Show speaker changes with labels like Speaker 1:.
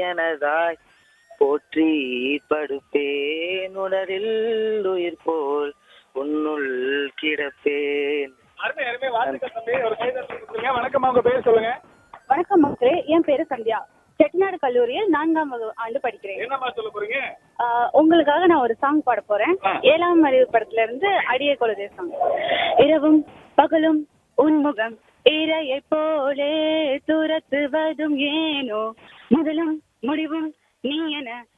Speaker 1: எனதாய் போற்றி படுப்பேன் உணரில் உயிர் போல் உன்னுள் கிடப்பேன்
Speaker 2: அருமை அருமை வாழ்த்துக்கள் தம்பி ஒரு கைதட்டல் கொடுத்துருங்க வணக்கம்மா உங்க பேர் சொல்லுங்க
Speaker 3: வணக்கம் மக்களே என் பேரு சந்தியா செட்டிநாடு கல்லூரியில் நான்காம் வகு- ஆண்டு படிக்கிறேன்
Speaker 2: என்னம்மா சொல்ல போறீங்க
Speaker 3: ஆஹ் உங்களுக்காக நான் ஒரு சாங் பாட போறேன்
Speaker 2: ஆ.
Speaker 3: ஏழாம் அறிவு படத்துல இருந்து அடிய கொழுதே சாங் இரவும் பகலும் உன்முகம் இரையை போலே துரத்துவதும் ஏனோ முதலும் முடிவும் நீ என